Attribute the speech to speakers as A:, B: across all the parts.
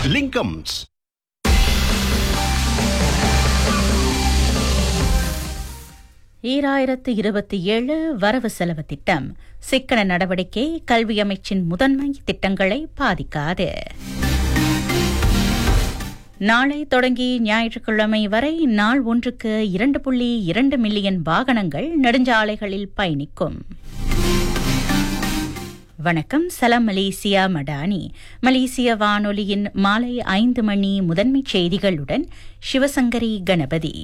A: Linkums.
B: ஈராயிரத்து இருபத்தி ஏழு வரவு செலவு திட்டம் சிக்கன நடவடிக்கை கல்வி அமைச்சின் முதன்மை திட்டங்களை பாதிக்காது நாளை தொடங்கி ஞாயிற்றுக்கிழமை வரை நாள் ஒன்றுக்கு இரண்டு புள்ளி இரண்டு மில்லியன் வாகனங்கள் நெடுஞ்சாலைகளில் பயணிக்கும் வணக்கம் சலாம் மலேசியா மடானி மலேசிய வானொலியின் மாலை ஐந்து மணி முதன்மைச் செய்திகளுடன் சிவசங்கரி கணபதி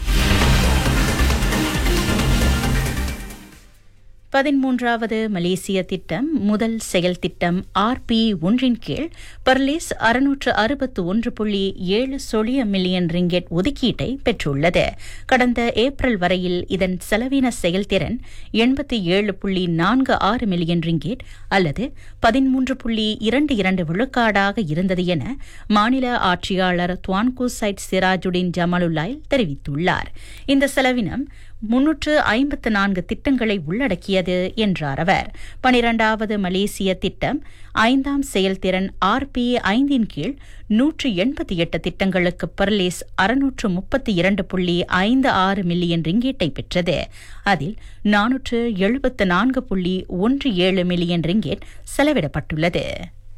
B: பதிமூன்றாவது மலேசிய திட்டம் முதல் செயல் திட்டம் ஆர்பி ஒன்றின் கீழ் பர்லேஸ் அறுநூற்று அறுபத்து ஒன்று புள்ளி ஏழு சொலிய மில்லியன் ரிங்கெட் ஒதுக்கீட்டை பெற்றுள்ளது கடந்த ஏப்ரல் வரையில் இதன் செலவின செயல்திறன் எண்பத்தி ஏழு புள்ளி நான்கு ஆறு மில்லியன் ரிங்கெட் அல்லது பதிமூன்று புள்ளி இரண்டு இரண்டு விழுக்காடாக இருந்தது என மாநில ஆட்சியாளர் துவான்கு சைட் சிராஜுடின் ஜமாலுல்லாய் தெரிவித்துள்ளார் இந்த செலவினம் முன்னூற்று ஐம்பத்து நான்கு திட்டங்களை உள்ளடக்கியது என்றார் அவர் பனிரெண்டாவது மலேசிய திட்டம் ஐந்தாம் செயல்திறன் ஆர்பி ஐந்தின் கீழ் நூற்று எண்பத்தி எட்டு திட்டங்களுக்கு பர்லேஸ் அறுநூற்று முப்பத்தி இரண்டு புள்ளி ஐந்து ஆறு மில்லியன் ரிங்கேட்டை பெற்றது அதில் நானூற்று எழுபத்து நான்கு புள்ளி ஒன்று ஏழு மில்லியன் ரிங்கேட் செலவிடப்பட்டுள்ளது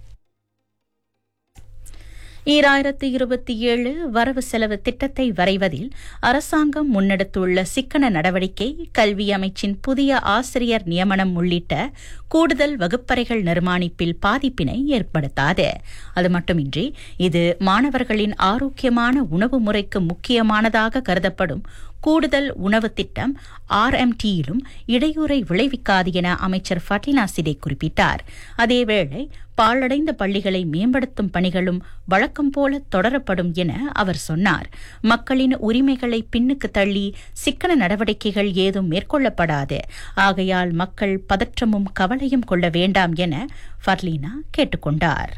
B: ஈராயிரத்து இருபத்தி ஏழு வரவு செலவு திட்டத்தை வரைவதில் அரசாங்கம் முன்னெடுத்துள்ள சிக்கன நடவடிக்கை கல்வி அமைச்சின் புதிய ஆசிரியர் நியமனம் உள்ளிட்ட கூடுதல் வகுப்பறைகள் நிர்மாணிப்பில் பாதிப்பினை ஏற்படுத்தாது அது மட்டுமின்றி இது மாணவர்களின் ஆரோக்கியமான உணவு முறைக்கு முக்கியமானதாக கருதப்படும் கூடுதல் உணவு திட்டம் ஆர்எம்டியிலும் இடையூறை விளைவிக்காது என அமைச்சர் ஃபட்டினா சிடே குறிப்பிட்டார் அதேவேளை பாழடைந்த பள்ளிகளை மேம்படுத்தும் பணிகளும் வழக்கம் போல தொடரப்படும் என அவர் சொன்னார் மக்களின் உரிமைகளை பின்னுக்கு தள்ளி சிக்கன நடவடிக்கைகள் ஏதும் மேற்கொள்ளப்படாது ஆகையால் மக்கள் பதற்றமும் கவலையும் கொள்ள வேண்டாம் என ஃபர்லீனா கேட்டுக்கொண்டார்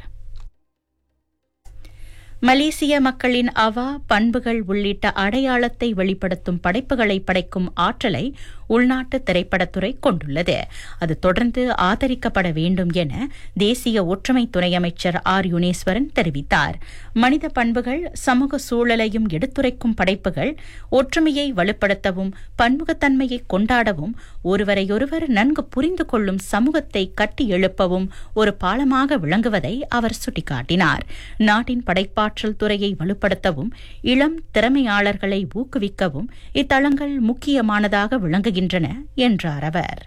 B: மலேசிய மக்களின் அவா பண்புகள் உள்ளிட்ட அடையாளத்தை வெளிப்படுத்தும் படைப்புகளை படைக்கும் ஆற்றலை உள்நாட்டு திரைப்படத்துறை கொண்டுள்ளது அது தொடர்ந்து ஆதரிக்கப்பட வேண்டும் என தேசிய ஒற்றுமை துறை அமைச்சர் ஆர் யுனேஸ்வரன் தெரிவித்தார் மனித பண்புகள் சமூக சூழலையும் எடுத்துரைக்கும் படைப்புகள் ஒற்றுமையை வலுப்படுத்தவும் பன்முகத்தன்மையை கொண்டாடவும் ஒருவரையொருவர் நன்கு புரிந்து கொள்ளும் சமூகத்தை கட்டி எழுப்பவும் ஒரு பாலமாக விளங்குவதை அவர் சுட்டிக்காட்டினார் நாட்டின் படைப்பாற்றல் துறையை வலுப்படுத்தவும் இளம் திறமையாளர்களை ஊக்குவிக்கவும் இத்தளங்கள் முக்கியமானதாக விளங்குகின்றன என்றார் அவர்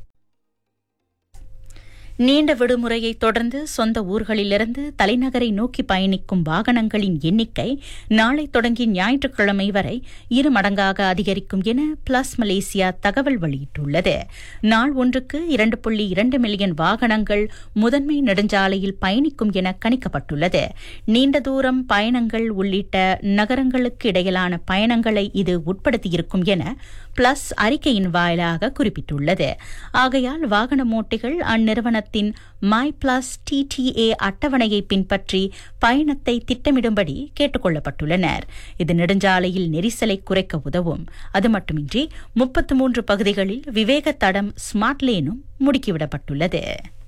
B: நீண்ட விடுமுறையை தொடர்ந்து சொந்த ஊர்களிலிருந்து தலைநகரை நோக்கி பயணிக்கும் வாகனங்களின் எண்ணிக்கை நாளை தொடங்கி ஞாயிற்றுக்கிழமை வரை இரு மடங்காக அதிகரிக்கும் என பிளஸ் மலேசியா தகவல் வெளியிட்டுள்ளது நாள் ஒன்றுக்கு இரண்டு புள்ளி இரண்டு மில்லியன் வாகனங்கள் முதன்மை நெடுஞ்சாலையில் பயணிக்கும் என கணிக்கப்பட்டுள்ளது நீண்ட தூரம் பயணங்கள் உள்ளிட்ட நகரங்களுக்கு இடையிலான பயணங்களை இது உட்படுத்தியிருக்கும் என பிளஸ் அறிக்கையின் வாயிலாக குறிப்பிட்டுள்ளது ஆகையால் வாகன மூட்டைகள் அந்நிறுவனத்தின் மை பிளஸ் டிடிஏ அட்டவணையை பின்பற்றி பயணத்தை திட்டமிடும்படி கேட்டுக் கொள்ளப்பட்டுள்ளனர் இது நெடுஞ்சாலையில் நெரிசலை குறைக்க உதவும் அது மட்டுமின்றி முப்பத்து மூன்று பகுதிகளில் விவேக தடம் ஸ்மார்ட் லேனும் முடுக்கிவிடப்பட்டுள்ளது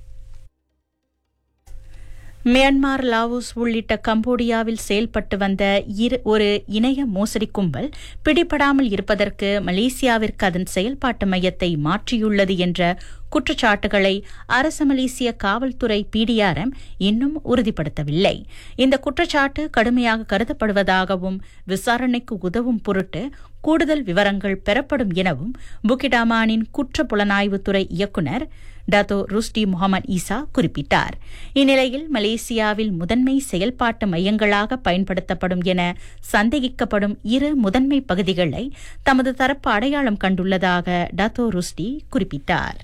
B: மியான்மர் லாவோஸ் உள்ளிட்ட கம்போடியாவில் செயல்பட்டு வந்த இரு ஒரு இணைய மோசடி கும்பல் பிடிபடாமல் இருப்பதற்கு மலேசியாவிற்கு அதன் செயல்பாட்டு மையத்தை மாற்றியுள்ளது என்ற குற்றச்சாட்டுகளை அரச மலேசிய காவல்துறை பிடிஆர்எம் இன்னும் உறுதிப்படுத்தவில்லை இந்த குற்றச்சாட்டு கடுமையாக கருதப்படுவதாகவும் விசாரணைக்கு உதவும் பொருட்டு கூடுதல் விவரங்கள் பெறப்படும் எனவும் புக்கிடாமானின் குற்ற புலனாய்வுத்துறை இயக்குநர் டத்தோ ருஸ்டி முகமது ஈசா குறிப்பிட்டார் இந்நிலையில் மலேசியாவில் முதன்மை செயல்பாட்டு மையங்களாக பயன்படுத்தப்படும் என சந்தேகிக்கப்படும் இரு முதன்மை பகுதிகளை தமது தரப்பு அடையாளம் கண்டுள்ளதாக டத்தோ ருஸ்டி குறிப்பிட்டார்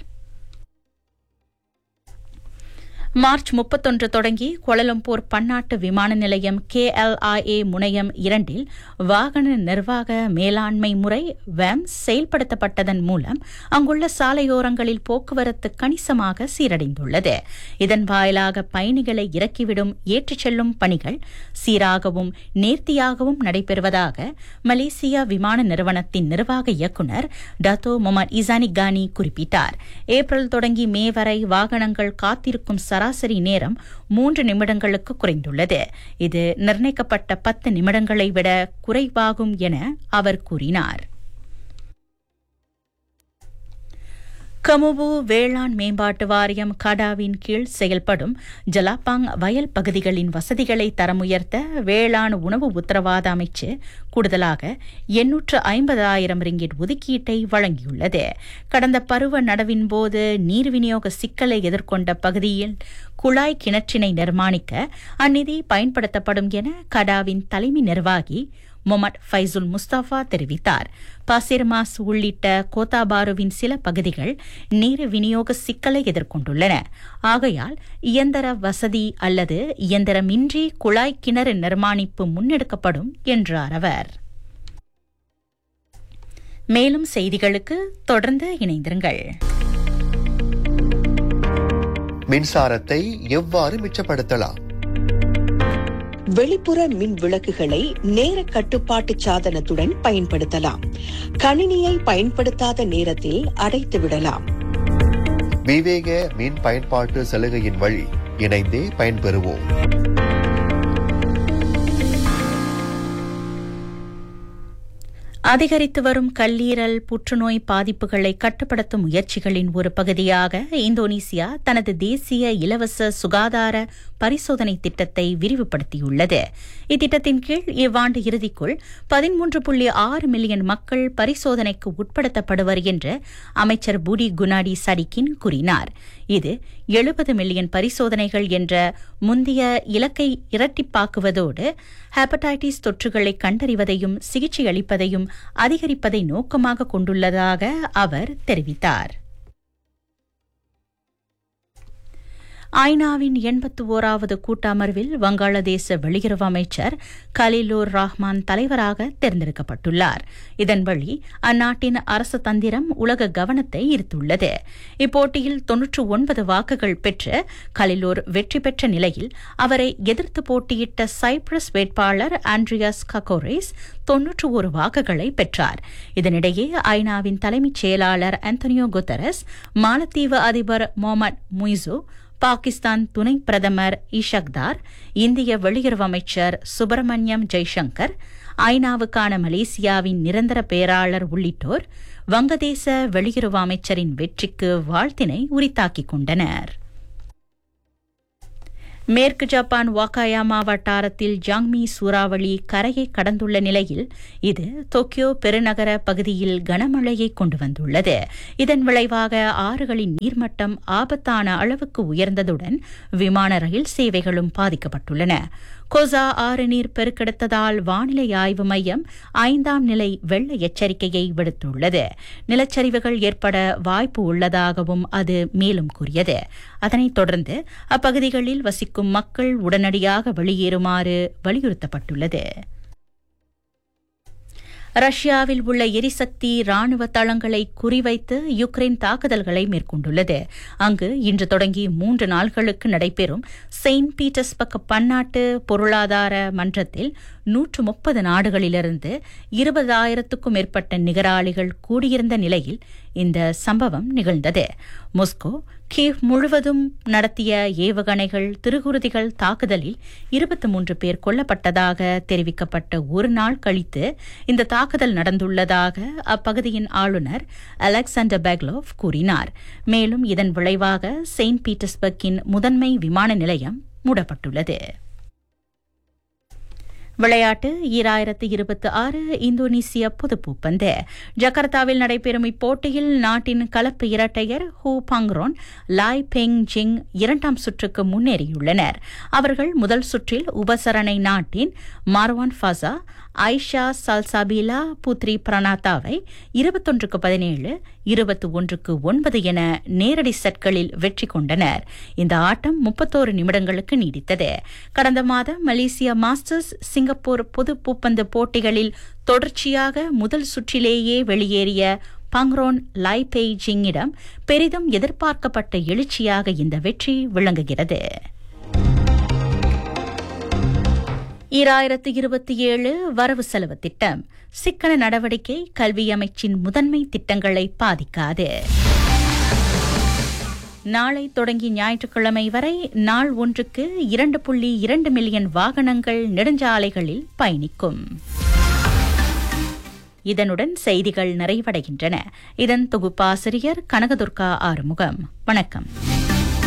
B: மார்ச் முப்பத்தொன்று தொடங்கி கோலலம்பூர் பன்னாட்டு விமான நிலையம் கேஎல்ஐஏ முனையம் இரண்டில் வாகன நிர்வாக மேலாண்மை முறை வேம் செயல்படுத்தப்பட்டதன் மூலம் அங்குள்ள சாலையோரங்களில் போக்குவரத்து கணிசமாக சீரடைந்துள்ளது இதன் வாயிலாக பயணிகளை இறக்கிவிடும் ஏற்றிச் செல்லும் பணிகள் சீராகவும் நேர்த்தியாகவும் நடைபெறுவதாக மலேசியா விமான நிறுவனத்தின் நிர்வாக இயக்குநர் டத்தோ முகமது இசானி கானி குறிப்பிட்டார் ஏப்ரல் தொடங்கி மே வரை வாகனங்கள் காத்திருக்கும் சரா சராசரி நேரம் மூன்று நிமிடங்களுக்கு குறைந்துள்ளது இது நிர்ணயிக்கப்பட்ட பத்து நிமிடங்களை விட குறைவாகும் என அவர் கூறினார் கமுபு வேளாண் மேம்பாட்டு வாரியம் கடாவின் கீழ் செயல்படும் ஜலாப்பாங் வயல் பகுதிகளின் வசதிகளை தரமுயர்த்த வேளாண் உணவு உத்தரவாத அமைச்சு கூடுதலாக எண்ணூற்று ஐம்பதாயிரம் ரிங்கிட் ஒதுக்கீட்டை வழங்கியுள்ளது கடந்த பருவ நடவின் போது நீர் விநியோக சிக்கலை எதிர்கொண்ட பகுதியில் குழாய் கிணற்றினை நிர்மாணிக்க அந்நிதி பயன்படுத்தப்படும் என கடாவின் தலைமை நிர்வாகி மொமட் ஃபைசுல் முஸ்தபா தெரிவித்தார் பாசிர்மாஸ் உள்ளிட்ட கோத்தாபாருவின் சில பகுதிகள் நீர் விநியோக சிக்கலை எதிர்கொண்டுள்ளன ஆகையால் இயந்திர வசதி அல்லது இயந்திரமின்றி குழாய் கிணறு நிர்மாணிப்பு முன்னெடுக்கப்படும் என்றார் அவர் மேலும் செய்திகளுக்கு தொடர்ந்து இணைந்திருங்கள்
A: மின்சாரத்தை எவ்வாறு மிச்சப்படுத்தலாம்
C: வெளிப்புற மின் விளக்குகளை நேர கட்டுப்பாட்டு சாதனத்துடன் பயன்படுத்தலாம் கணினியை பயன்படுத்தாத நேரத்தில் அடைத்து விடலாம்
A: விவேக மின் பயன்பாட்டு சலுகையின் வழி இணைந்தே பயன்பெறுவோம்
B: அதிகரித்து வரும் கல்லீரல் புற்றுநோய் பாதிப்புகளை கட்டுப்படுத்தும் முயற்சிகளின் ஒரு பகுதியாக இந்தோனேசியா தனது தேசிய இலவச சுகாதார பரிசோதனை திட்டத்தை விரிவுபடுத்தியுள்ளது இத்திட்டத்தின் கீழ் இவ்வாண்டு இறுதிக்குள் பதிமூன்று புள்ளி ஆறு மில்லியன் மக்கள் பரிசோதனைக்கு உட்படுத்தப்படுவர் என்று அமைச்சர் பூடி குனாடி சடிக்கின் கூறினார் இது எழுபது மில்லியன் பரிசோதனைகள் என்ற முந்தைய இலக்கை இரட்டிப்பாக்குவதோடு ஹெப்படைட்டிஸ் தொற்றுகளை கண்டறிவதையும் சிகிச்சை அளிப்பதையும் அதிகரிப்பதை நோக்கமாக கொண்டுள்ளதாக அவர் தெரிவித்தார் ஐநாவின் எண்பத்து ஓராவது கூட்டமர்வில் வங்காளதேச வெளியுறவு அமைச்சர் கலிலூர் ரஹ்மான் தலைவராக தேர்ந்தெடுக்கப்பட்டுள்ளார் இதன் வழி அந்நாட்டின் அரசு தந்திரம் உலக கவனத்தை ஈர்த்துள்ளது இப்போட்டியில் தொன்னூற்று ஒன்பது வாக்குகள் பெற்று கலிலூர் வெற்றி பெற்ற நிலையில் அவரை எதிர்த்து போட்டியிட்ட சைப்ரஸ் வேட்பாளர் ஆண்ட்ரியாஸ் ககோரேஸ் தொன்னூற்று ஒரு வாக்குகளை பெற்றார் இதனிடையே ஐநாவின் தலைமைச் செயலாளர் அந்தோனியோ குத்தரஸ் மாலத்தீவு அதிபர் மொஹமட் முய்சு பாகிஸ்தான் துணை பிரதமர் ஈஷக்தார் இந்திய வெளியுறவு அமைச்சர் சுப்பிரமணியம் ஜெய்சங்கர் ஐநாவுக்கான மலேசியாவின் நிரந்தர பேராளர் உள்ளிட்டோர் வங்கதேச வெளியுறவு அமைச்சரின் வெற்றிக்கு வாழ்த்தினை உரித்தாக்கிக் கொண்டனர் மேற்கு ஜப்பான் வாக்காயாமா வட்டாரத்தில் ஜாங்மி சூறாவளி கரையை கடந்துள்ள நிலையில் இது டோக்கியோ பெருநகர பகுதியில் கனமழையை கொண்டு வந்துள்ளது இதன் விளைவாக ஆறுகளின் நீர்மட்டம் ஆபத்தான அளவுக்கு உயர்ந்ததுடன் விமான ரயில் சேவைகளும் பாதிக்கப்பட்டுள்ளன கொசா ஆறு நீர் பெருக்கெடுத்ததால் வானிலை ஆய்வு மையம் ஐந்தாம் நிலை வெள்ள எச்சரிக்கையை விடுத்துள்ளது நிலச்சரிவுகள் ஏற்பட வாய்ப்பு உள்ளதாகவும் அது மேலும் கூறியது அதனைத் தொடர்ந்து அப்பகுதிகளில் வசிக்கும் மக்கள் உடனடியாக வெளியேறுமாறு வலியுறுத்தப்பட்டுள்ளது ரஷ்யாவில் உள்ள எரிசக்தி ராணுவ தளங்களை குறிவைத்து யுக்ரைன் தாக்குதல்களை மேற்கொண்டுள்ளது அங்கு இன்று தொடங்கி மூன்று நாள்களுக்கு நடைபெறும் செயின்ட் பீட்டர்ஸ்பர்க் பன்னாட்டு பொருளாதார மன்றத்தில் நூற்று முப்பது நாடுகளிலிருந்து இருபதாயிரத்துக்கும் மேற்பட்ட நிகராளிகள் கூடியிருந்த நிலையில் இந்த சம்பவம் நிகழ்ந்தது மொஸ்கோ கீவ் முழுவதும் நடத்திய ஏவுகணைகள் திருகுருதிகள் தாக்குதலில் இருபத்தி மூன்று பேர் கொல்லப்பட்டதாக தெரிவிக்கப்பட்ட ஒரு நாள் கழித்து இந்த தாக்குதல் நடந்துள்ளதாக அப்பகுதியின் ஆளுநர் அலெக்சாண்டர் பெக்லோவ் கூறினார் மேலும் இதன் விளைவாக செயின்ட் பீட்டர்ஸ்பர்க்கின் முதன்மை விமான நிலையம் மூடப்பட்டுள்ளது விளையாட்டு ஈராயிரத்து இருபத்தி ஆறு இந்தோனேசிய பொதுப்பூப்பந்து ஜகார்த்தாவில் நடைபெறும் இப்போட்டியில் நாட்டின் கலப்பு இரட்டையர் ஹூ பங்ரோன் லாய் பெங் ஜிங் இரண்டாம் சுற்றுக்கு முன்னேறியுள்ளனர் அவர்கள் முதல் சுற்றில் உபசரணை நாட்டின் மார்வான் ஃபசா ஐஷா சல்சாபிலா புத்ரி பிரணாத்தாவை இருபத்தொன்றுக்கு பதினேழு இருபத்தி ஒன்றுக்கு ஒன்பது என நேரடி செட்களில் வெற்றி கொண்டனர் இந்த ஆட்டம் முப்பத்தோரு நிமிடங்களுக்கு நீடித்தது கடந்த மாதம் மலேசியா மாஸ்டர்ஸ் சிங்கப்பூர் பொது பூப்பந்து போட்டிகளில் தொடர்ச்சியாக முதல் சுற்றிலேயே வெளியேறிய பங்ரோன் லை பெய்ஜிங்கிடம் பெரிதும் எதிர்பார்க்கப்பட்ட எழுச்சியாக இந்த வெற்றி விளங்குகிறது ஈராயிரத்து இருபத்தி ஏழு வரவு செலவு திட்டம் சிக்கன நடவடிக்கை கல்வி அமைச்சின் முதன்மை திட்டங்களை பாதிக்காது நாளை தொடங்கி ஞாயிற்றுக்கிழமை வரை நாள் ஒன்றுக்கு இரண்டு புள்ளி இரண்டு மில்லியன் வாகனங்கள் நெடுஞ்சாலைகளில் பயணிக்கும் இதனுடன் செய்திகள் நிறைவடைகின்றன இதன் தொகுப்பாசிரியர் கனகதுர்கா ஆறுமுகம் வணக்கம்